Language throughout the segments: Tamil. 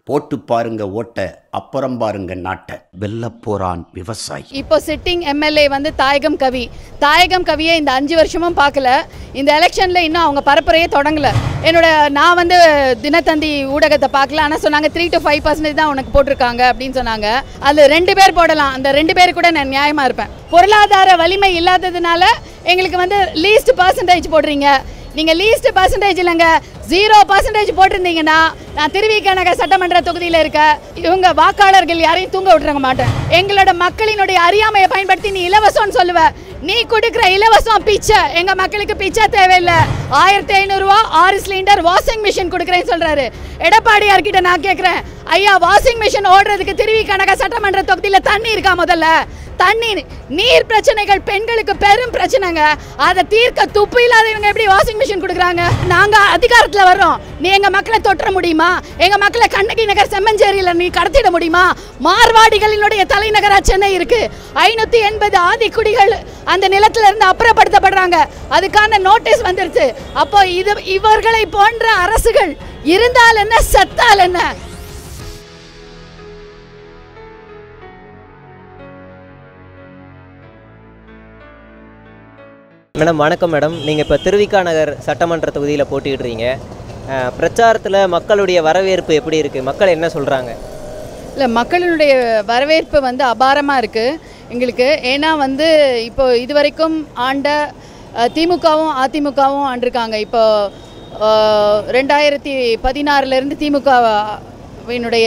போட்டு பாருங்க ஓட்ட அப்புறம் பாருங்க நாட்டை வெல்ல போறான் விவசாயி இப்போ சிட்டிங் எம்எல்ஏ வந்து தாயகம் கவி தாயகம் கவியை இந்த அஞ்சு வருஷமும் பார்க்கல இந்த எலெக்ஷனில் இன்னும் அவங்க பரப்புரையே தொடங்கல என்னோட நான் வந்து தினத்தந்தி ஊடகத்தை பார்க்கல ஆனால் சொன்னாங்க த்ரீ டு ஃபைவ் பர்சன்டேஜ் தான் உனக்கு போட்டிருக்காங்க அப்படின்னு சொன்னாங்க அதில் ரெண்டு பேர் போடலாம் அந்த ரெண்டு பேர் கூட நான் நியாயமாக இருப்பேன் பொருளாதார வலிமை இல்லாததுனால எங்களுக்கு வந்து லீஸ்ட் பர்சன்டேஜ் போடுறீங்க நீங்கள் லீஸ்ட் பர்சன்டேஜ் இல்லைங்க ஜீரோ பர்சன்டேஜ் போட்டிருந்தீங்கன்னா நான் திருவிக நகர் சட்டமன்ற தொகுதியில் இருக்க இவங்க வாக்காளர்கள் யாரையும் தூங்க விட்டுறங்க மாட்டேன் எங்களோட மக்களினுடைய அறியாமையை பயன்படுத்தி நீ இலவசம்னு சொல்லுவ நீ கொடுக்குற இலவசம் பிச்சை எங்க மக்களுக்கு பிச்சை தேவையில்லை ஆயிரத்தி ஐநூறுரூவா ஆறு சிலிண்டர் வாஷிங் மிஷின் கொடுக்குறேன்னு சொல்றாரு எடப்பாடியார் கிட்ட நான் கேட்குறேன் ஐயா வாஷிங் மிஷின் ஓடுறதுக்கு திருவி கனக சட்டமன்ற தொகுதியில் தண்ணி இருக்கா முதல்ல தண்ணி நீர் பிரச்சனைகள் பெண்களுக்கு பெரும் பிரச்சனைங்க அதை தீர்க்க துப்பு இல்லாதவங்க எப்படி வாஷிங் மிஷின் கொடுக்குறாங்க நாங்க அதிகாரத்துல வர்றோம் நீ எங்க மக்களை தொற்ற முடியுமா எங்க மக்களை கண்ணகி நகர் செம்மஞ்சேரியில நீ கடத்திட முடியுமா மார்வாடிகளினுடைய தலைநகரா சென்னை இருக்கு ஐநூத்தி எண்பது ஆதிக்குடிகள் அந்த நிலத்துல இருந்து அப்புறப்படுத்தப்படுறாங்க அதுக்கான நோட்டீஸ் வந்துருச்சு அப்போ இது இவர்களை போன்ற அரசுகள் இருந்தால் என்ன செத்தால் என்ன மேடம் வணக்கம் மேடம் நீங்கள் இப்போ திருவிக்கா நகர் சட்டமன்ற தொகுதியில் போட்டியிடுறீங்க அஹ், பிரச்சாரத்தில் மக்களுடைய வரவேற்பு எப்படி இருக்குது மக்கள் என்ன சொல்கிறாங்க இல்லை மக்களினுடைய வரவேற்பு வந்து அபாரமாக இருக்குது எங்களுக்கு ஏன்னா வந்து இப்போ இதுவரைக்கும் ஆண்ட அஹ், திமுகவும் அதிமுகவும் ஆண்டிருக்காங்க இப்போ அஹ், ரெண்டாயிரத்தி பதினாறுலேருந்து திமுகவினுடைய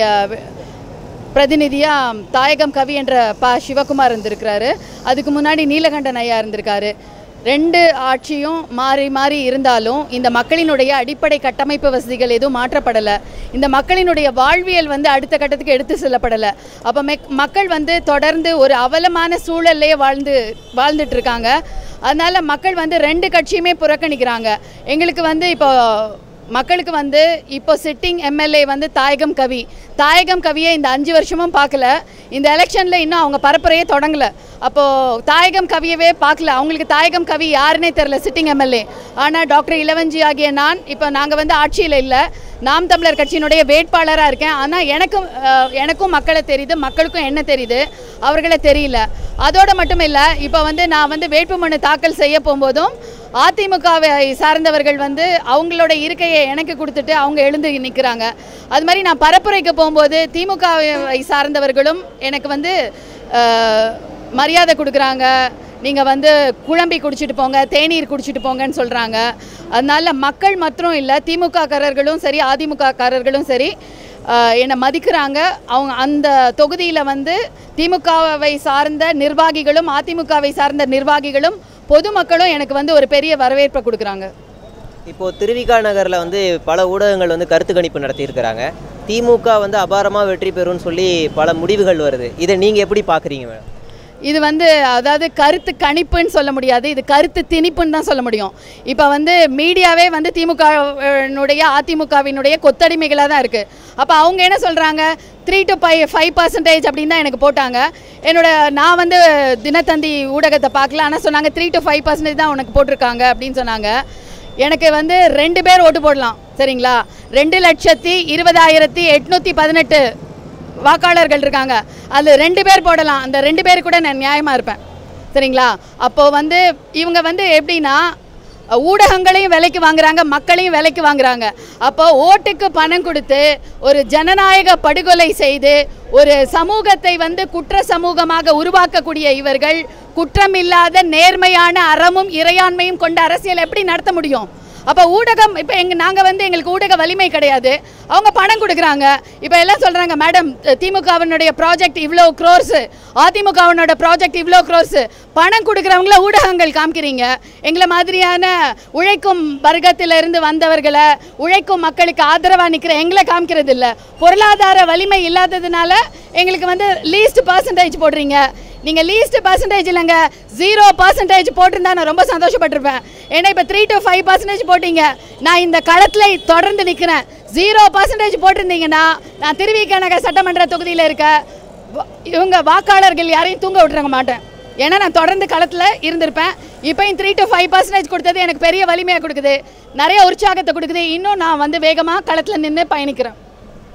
பிரதிநிதியாக தாயகம் கவி என்ற ப சிவகுமார் இருந்திருக்கிறாரு அதுக்கு முன்னாடி நீலகண்டன் ஐயா இருந்திருக்காரு ரெண்டு ஆட்சியும் மாறி மாறி இருந்தாலும் இந்த மக்களினுடைய அடிப்படை கட்டமைப்பு வசதிகள் எதுவும் மாற்றப்படலை இந்த மக்களினுடைய வாழ்வியல் வந்து அடுத்த கட்டத்துக்கு எடுத்து செல்லப்படலை அப்போ மெக் மக்கள் வந்து தொடர்ந்து ஒரு அவலமான சூழல்லையே வாழ்ந்து வாழ்ந்துட்டு இருக்காங்க அதனால மக்கள் வந்து ரெண்டு கட்சியுமே புறக்கணிக்கிறாங்க எங்களுக்கு வந்து இப்போ மக்களுக்கு வந்து இப்போ சிட்டிங் எம்எல்ஏ வந்து தாயகம் கவி தாயகம் கவியை இந்த அஞ்சு வருஷமும் பார்க்கல இந்த எலெக்ஷனில் இன்னும் அவங்க பரப்புரையே தொடங்கல அப்போது தாயகம் கவியவே பார்க்கல அவங்களுக்கு தாயகம் கவி யாருன்னே தெரில சிட்டிங் எம்எல்ஏ ஆனால் டாக்டர் இளவஞ்சி ஆகிய நான் இப்போ நாங்கள் வந்து ஆட்சியில் இல்லை நாம் தமிழர் கட்சியினுடைய வேட்பாளராக இருக்கேன் ஆனால் எனக்கும் அஹ், எனக்கும் மக்களை தெரியுது மக்களுக்கும் என்ன தெரியுது அவர்களை தெரியல அதோடு மட்டும் இல்லை இப்போ வந்து நான் வந்து வேட்புமனு தாக்கல் செய்ய போகும்போதும் அதிமுகவை சார்ந்தவர்கள் வந்து அவங்களோட இருக்கையை எனக்கு கொடுத்துட்டு அவங்க எழுந்து நிற்கிறாங்க அது மாதிரி நான் பரப்புரைக்கு போகும்போது திமுகவை சார்ந்தவர்களும் எனக்கு வந்து அஹ், மரியாதை கொடுக்குறாங்க நீங்கள் வந்து குழம்பி குடிச்சிட்டு போங்க தேநீர் குடிச்சிட்டு போங்கன்னு சொல்கிறாங்க அதனால மக்கள் மாத்திரம் இல்லை திமுககாரர்களும் சரி அதிமுககாரர்களும் சரி அஹ், என்னை மதிக்கிறாங்க அவங்க அந்த தொகுதியில் வந்து திமுகவை சார்ந்த நிர்வாகிகளும் அதிமுகவை சார்ந்த நிர்வாகிகளும் பொதுமக்களும் எனக்கு வந்து ஒரு பெரிய வரவேற்பை கொடுக்குறாங்க இப்போது திருவிக்கா நகரில் வந்து பல ஊடகங்கள் வந்து கருத்து கணிப்பு நடத்தியிருக்கிறாங்க திமுக வந்து அபாரமாக வெற்றி பெறும்னு சொல்லி பல முடிவுகள் வருது இதை நீங்கள் எப்படி பார்க்குறீங்க மேடம் இது வந்து அதாவது கருத்து கணிப்புன்னு சொல்ல முடியாது இது கருத்து திணிப்புன்னு தான் சொல்ல முடியும் இப்போ வந்து மீடியாவே வந்து திமுகவினுடைய அதிமுகவினுடைய கொத்தடிமைகளாக தான் இருக்குது அப்போ அவங்க என்ன சொல்கிறாங்க three to five five percentage அப்படின்னு தான் எனக்கு போட்டாங்க என்னோட நான் வந்து தினத்தந்தி ஊடகத்தை பார்க்கல ஆனால் சொன்னாங்க த்ரீ டு ஃபைவ் பர்சன்டேஜ் தான் உனக்கு போட்டிருக்காங்க அப்படின்னு சொன்னாங்க எனக்கு வந்து ரெண்டு பேர் ஓட்டு போடலாம் சரிங்களா ரெண்டு லட்சத்தி இருபதாயிரத்தி எட்நூற்றி பதினெட்டு வாக்காளர்கள் இருக்காங்க அதில் ரெண்டு பேர் போடலாம் அந்த ரெண்டு பேர் கூட நான் நியாயமாக இருப்பேன் சரிங்களா அப்போது வந்து இவங்க வந்து எப்படின்னா ஊடகங்களையும் விலைக்கு வாங்குறாங்க மக்களையும் விலைக்கு வாங்குறாங்க அப்போ ஓட்டுக்கு பணம் கொடுத்து ஒரு ஜனநாயக படுகொலை செய்து ஒரு சமூகத்தை வந்து குற்ற சமூகமாக உருவாக்கக்கூடிய இவர்கள் குற்றமில்லாத நேர்மையான அறமும் இறையாண்மையும் கொண்ட அரசியல் எப்படி நடத்த முடியும் அப்போ ஊடகம் இப்போ எங்க நாங்கள் வந்து எங்களுக்கு ஊடக வலிமை கிடையாது அவங்க பணம் கொடுக்குறாங்க இப்போ எல்லாம் சொல்கிறாங்க மேடம் திமுகவினுடைய ப்ராஜெக்ட் இவ்வளோ க்ரோர்ஸு அதிமுகவினோட ப்ராஜெக்ட் இவ்வளோ க்ரோர்ஸு பணம் கொடுக்குறவங்கள ஊடகங்கள் காமிக்கிறீங்க எங்களை மாதிரியான உழைக்கும் வர்க்கத்திலிருந்து வந்தவர்களை உழைக்கும் மக்களுக்கு ஆதரவாக நிற்கிற எங்களை காமிக்கிறது இல்லை பொருளாதார வலிமை இல்லாததுனால எங்களுக்கு வந்து லீஸ்ட் பர்சன்டேஜ் போடுறீங்க நீங்கள் லீஸ்ட் பர்சன்டேஜ் இல்லைங்க ஜீரோ பர்சன்டேஜ் போட்டிருந்தா நான் ரொம்ப சந்தோஷப்பட்டிருப்பேன் ஏன்னா இப்போ த்ரீ டு ஃபைவ் பர்சன்டேஜ் போட்டீங்க நான் இந்த களத்தில் தொடர்ந்து நிற்கிறேன் ஜீரோ பர்சன்டேஜ் போட்டிருந்தீங்கன்னா நான் திருவிக நகர் சட்டமன்ற தொகுதியில் இருக்க வ- இவங்க வாக்காளர்கள் யாரையும் தூங்க விட்டுறங்க மாட்டேன் ஏன்னா நான் தொடர்ந்து களத்தில் இருந்திருப்பேன் இப்போயும் த்ரீ டு ஃபைவ் பர்சன்டேஜ் கொடுத்தது எனக்கு பெரிய வலிமையாக கொடுக்குது நிறைய உற்சாகத்தை கொடுக்குது இன்னும் நான் வந்து வேகமாக களத்தில் நின்று பயணிக்கிறேன்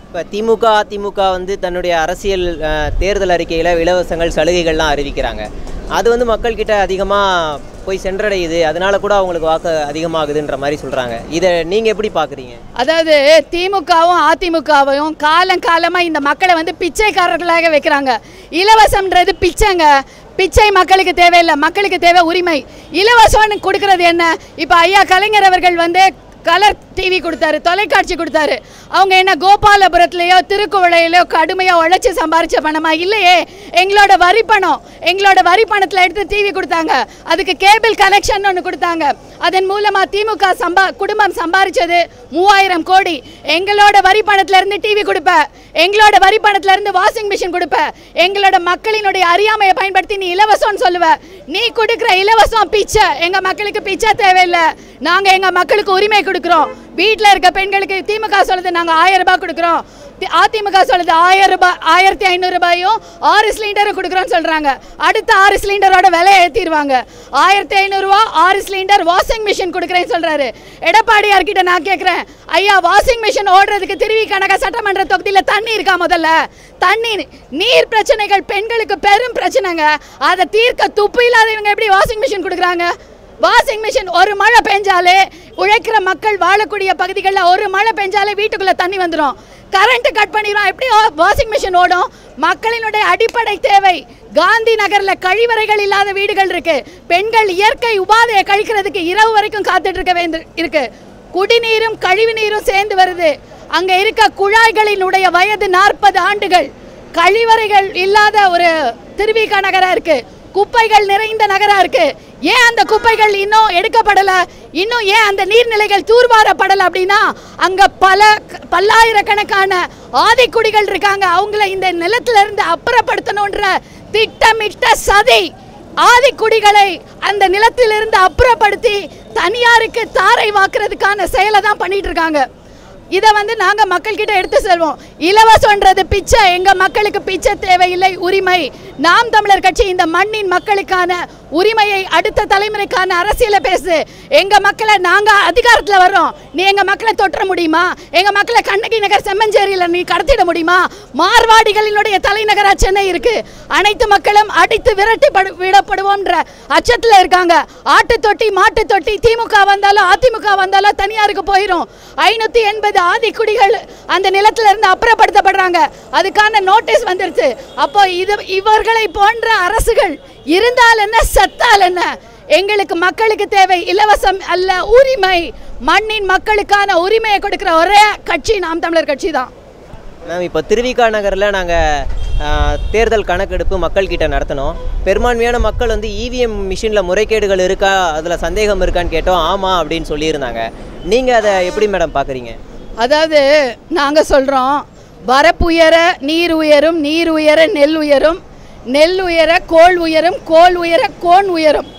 இப்போ திமுக அதிமுக வந்து தன்னுடைய அரசியல் அஹ், தேர்தல் அறிக்கையில் இலவசங்கள் சலுகைகள்லாம் அறிவிக்கிறாங்க அது வந்து மக்கள்கிட்ட அதிகமாக போய் சென்றடையுது அதனால கூட அவங்களுக்கு வாக்கு அதிகமாகுதுன்ற மாதிரி சொல்கிறாங்க இதை நீங்கள் எப்படி பார்க்குறீங்க அதாவது திமுகவும் அதிமுகவும் காலம் காலமாக இந்த மக்களை வந்து பிச்சைக்காரர்களாக வைக்கிறாங்க இலவசம்ன்றது பிச்சைங்க பிச்சை மக்களுக்கு தேவையில்லை மக்களுக்கு தேவை உரிமை இலவசம்னு கொடுக்கறது என்ன இப்போ ஐயா கலைஞர் அவர்கள் வந்து கலர் டிவி கொடுத்தாரு தொலைக்காட்சி கொடுத்தாரு அவங்க என்ன கோபாலபுரத்துலேயோ திருக்குவளையிலோ கடுமையாக உழைச்சி சம்பாரிச்ச பணமா இல்லையே எங்களோட வரி பணம் எங்களோட வரி பணத்தில் எடுத்து டிவி கொடுத்தாங்க அதுக்கு கேபிள் கனெக்ஷன் ஒன்று கொடுத்தாங்க அதன் மூலமாக திமுக சம்பா குடும்பம் சம்பாரிச்சது மூவாயிரம் கோடி எங்களோட வரி பணத்துல இருந்து டிவி கொடுப்ப எங்களோட வரி பணத்துல இருந்து வாஷிங் மிஷின் கொடுப்ப எங்களோட மக்களினுடைய அறியாமையை பயன்படுத்தி நீ இலவசம்னு சொல்லுவ நீ கொடுக்குற இலவசம் பிச்சை எங்க மக்களுக்கு பிச்சை தேவையில்லை நாங்க எங்க மக்களுக்கு உரிமை கொடுக்குறோம் வீட்டில் இருக்க பெண்களுக்கு திமுக சொல்லுது நாங்க ஆயிரம் ரூபாய் கொடுக்குறோம் தி- அதிமுக சொல்லுது ஆயிரம் ரூபாய் ஆயிரத்தி ஐநூறு ரூபாயும் ஆறு சிலிண்டரும் கொடுக்குறோம்னு சொல்றாங்க அடுத்த ஆறு சிலிண்டரோட விலை ஏற்றிடுவாங்க ஆயிரத்தி ஐநூறுரூவா ஆறு சிலிண்டர் வாஷிங் மிஷின் கொடுக்குறேன்னு சொல்றாரு எடப்பாடியார் கிட்ட நான் கேட்குறேன் ஐயா வாஷிங் மிஷின் ஓடுறதுக்கு திருவி கணக்க சட்டமன்ற தொகுதியில் தண்ணி இருக்கா முதல்ல தண்ணி நீர் பிரச்சனைகள் பெண்களுக்கு பெரும் பிரச்சனைங்க அதை தீர்க்க துப்பு இல்லாதவங்க எப்படி வாஷிங் மிஷின் கொடுக்குறாங்க வாஷிங் மிஷின் ஒரு மழை பெஞ்சாலே உழைக்கிற மக்கள் வாழக்கூடிய பகுதிகளில் ஒரு மழை பெஞ்சாலே வீட்டுக்குள்ள தண்ணி வந்துடும் கரண்ட் கட் பண்ணிடும் எப்படி வாஷிங் மிஷின் ஓடும் மக்களினுடைய அடிப்படை தேவை காந்தி நகர்ல கழிவறைகள் இல்லாத வீடுகள் இருக்கு பெண்கள் இயற்கை உபாதையை கழிக்கிறதுக்கு இரவு வரைக்கும் காத்துட்டு இருக்க வேண்டு இருக்கு குடிநீரும் கழிவு நீரும் சேர்ந்து வருது அங்க இருக்க குழாய்களினுடைய வயது நாற்பது ஆண்டுகள் கழிவறைகள் இல்லாத ஒரு திருவிக நகரா இருக்கு குப்பைகள் நிறைந்த நகரா இருக்கு ஏன் அந்த குப்பைகள் இன்னும் எடுக்கப்படல இன்னும் ஏன் அந்த நீர்நிலைகள் தூர்வாரப்படல அப்படின்னா அங்க பல பல்லாயிரக்கணக்கான ஆதிக்குடிகள் இருக்காங்க அவங்கள இந்த நிலத்துல இருந்து அப்புறப்படுத்தணுன்ற திட்டமிட்ட சதி ஆதிக்குடிகளை அந்த நிலத்திலிருந்து அப்புறப்படுத்தி தனியாருக்கு தாரை வாக்குறதுக்கான செயலை தான் பண்ணிட்டு இருக்காங்க இதை வந்து நாங்க மக்கள்கிட்ட எடுத்து செல்வோம் இலவசம்ன்றது பிச்சை எங்க மக்களுக்கு பிச்சை தேவையில்லை உரிமை நாம் தமிழர் கட்சி இந்த மண்ணின் மக்களுக்கான உரிமையை அடுத்த தலைமுறைக்கான அரசியலை பேசு எங்க மக்களை நாங்க அதிகாரத்துல வர்றோம் நீ எங்க மக்களை தொற்ற முடியுமா எங்க மக்களை கண்ணகி நகர் செம்மஞ்சேரியில நீ கடத்திட முடியுமா மார்வாடிகளினுடைய தலைநகரா சென்னை இருக்கு அனைத்து மக்களும் அடித்து விரட்டி படு விடப்படுவோம்ன்ற அச்சத்துல இருக்காங்க ஆட்டு தொட்டி மாட்டு தொட்டி திமுக வந்தாலும் அதிமுக வந்தாலும் தனியாருக்கு போயிடும் ஐநூத்தி எண்பது ஆதிக்குடிகள் அந்த நிலத்துல இருந்து அப்புறப்படுத்தப்படுறாங்க அதுக்கான நோட்டீஸ் வந்துருச்சு அப்போ இது இவர்களை போன்ற அரசுகள் இருந்தால் என்ன செத்தால் என்ன எங்களுக்கு மக்களுக்கு தேவை இலவசம் அல்ல உரிமை மண்ணின் மக்களுக்கான உரிமையை கொடுக்கிற ஒரே கட்சி நாம் தமிழர் கட்சி தான் மேம் இப்போ திருவிகா நகரில் நாங்கள் தேர்தல் கணக்கெடுப்பு மக்கள்கிட்ட நடத்தினோம் பெரும்பான்மையான மக்கள் வந்து இவிஎம் மிஷினில் முறைகேடுகள் இருக்கா அதில் சந்தேகம் இருக்கான்னு கேட்டோம் ஆமாம் அப்படின்னு சொல்லியிருந்தாங்க நீங்கள் அதை எப்படி மேடம் பார்க்குறீங்க அதாவது நாங்க சொல்றோம் வரப்புயர நீர் உயரும் நீர் உயர நெல் உயரும் நெல் உயர கோல் உயரும் கோல் உயர கோன் உயரும்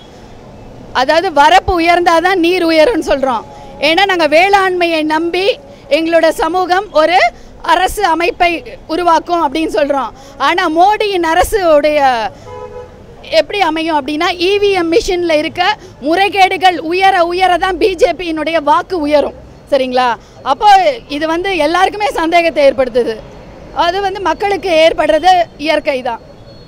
அதாவது வரப்பு உயர்ந்தாதான் நீர் உயரும்னு சொல்றோம் ஏன்னா நாங்க வேளாண்மையை நம்பி எங்களோட சமூகம் ஒரு அரசு அமைப்பை உருவாக்கும் அப்படின்னு சொல்றோம் ஆனா மோடியின் அரசு உடைய எப்படி அமையும் அப்படின்னா இவிஎம் மிஷினில் இருக்க முறைகேடுகள் உயர உயர தான் பிஜேபியினுடைய வாக்கு உயரும் சரிங்களா அப்போ இது வந்து எல்லாருக்குமே சந்தேகத்தை ஏற்படுத்துது அது வந்து மக்களுக்கு ஏற்படுறது இயற்கை தான்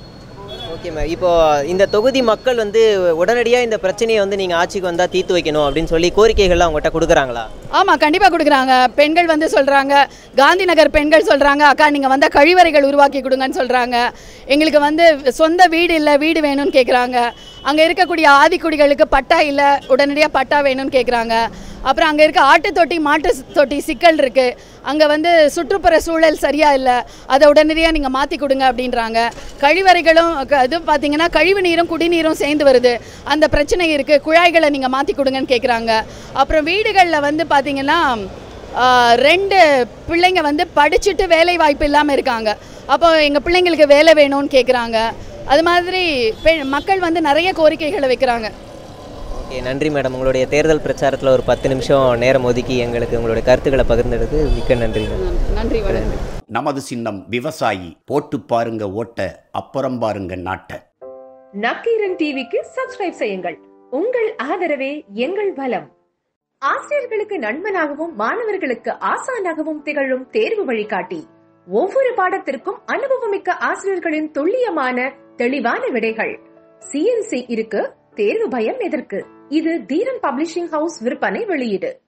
ஓகே மேம் இப்போ இந்த தொகுதி மக்கள் வந்து உடனடியாக இந்த பிரச்சனையை வந்து நீங்கள் ஆட்சிக்கு வந்தால் தீர்த்து வைக்கணும் அப்படின்னு சொல்லி கோரிக்கைகள்லாம் உங்கள்கிட்ட கொடுக்குறாங்களா ஆமாம் கண்டிப்பாக கொடுக்குறாங்க பெண்கள் வந்து சொல்கிறாங்க காந்தி நகர் பெண்கள் சொல்கிறாங்க அக்கா நீங்கள் வந்தால் கழிவறைகள் உருவாக்கி கொடுங்கன்னு சொல்கிறாங்க எங்களுக்கு வந்து சொந்த வீடு இல்லை வீடு வேணும்னு கேட்குறாங்க அங்கே இருக்கக்கூடிய ஆதிக்குடிகளுக்கு பட்டா இல்லை உடனடியாக பட்டா வேணும்னு கேட்குறாங்க அப்புறம் அங்கே இருக்க ஆட்டு தொட்டி மாட்டு ஸ்- தொட்டி சிக்கல் இருக்குது அங்கே வந்து சுற்றுப்புற சூழல் சரியாக இல்லை அதை உடனடியாக நீங்கள் மாற்றி கொடுங்க அப்படின்றாங்க கழிவறைகளும் க- இது பார்த்தீங்கன்னா கழிவு நீரும் குடிநீரும் சேர்ந்து வருது அந்த பிரச்சனை இருக்குது குழாய்களை நீங்கள் மாற்றி கொடுங்கன்னு கேட்குறாங்க அப்புறம் வீடுகளில் வந்து பார்த்தீங்கன்னா ஆ, ரெண்டு பிள்ளைங்க வந்து படிச்சுட்டு வேலை வாய்ப்பு இல்லாமல் இருக்காங்க அப்போ எங்கள் பிள்ளைங்களுக்கு வேலை வேணும்னு கேட்குறாங்க அது மாதிரி பெ மக்கள் வந்து நிறைய கோரிக்கைகளை வைக்கிறாங்க ஓகே நன்றி மேடம் உங்களுடைய தேர்தல் பிரச்சாரத்தில் ஒரு பத்து நிமிஷம் நேரம் ஒதுக்கி எங்களுக்கு உங்களுடைய கருத்துக்களை பகிர்ந்ததுக்கு மிக்க நன்றி மேம் நன்றி வணக்கம் நமது சின்னம் விவசாயி போட்டு பாருங்க ஓட்ட அப்புறம் பாருங்க நாட்டை நக்கீரன் டிவிக்கு சப்ஸ்கிரைப் செய்யுங்கள் உங்கள் ஆதரவே எங்கள் பலம் ஆசிரியர்களுக்கு நண்பனாகவும் மாணவர்களுக்கு ஆசானாகவும் திகழும் தேர்வு வழிகாட்டி ஒவ்வொரு பாடத்திற்கும் அனுபவமிக்க ஆசிரியர்களின் துல்லியமான தெளிவான விடைகள் சிஎன்சி இருக்கு தேர்வு பயம் எதற்கு இது தீரன் பப்ளிஷிங் ஹவுஸ் விற்பனை வெளியீடு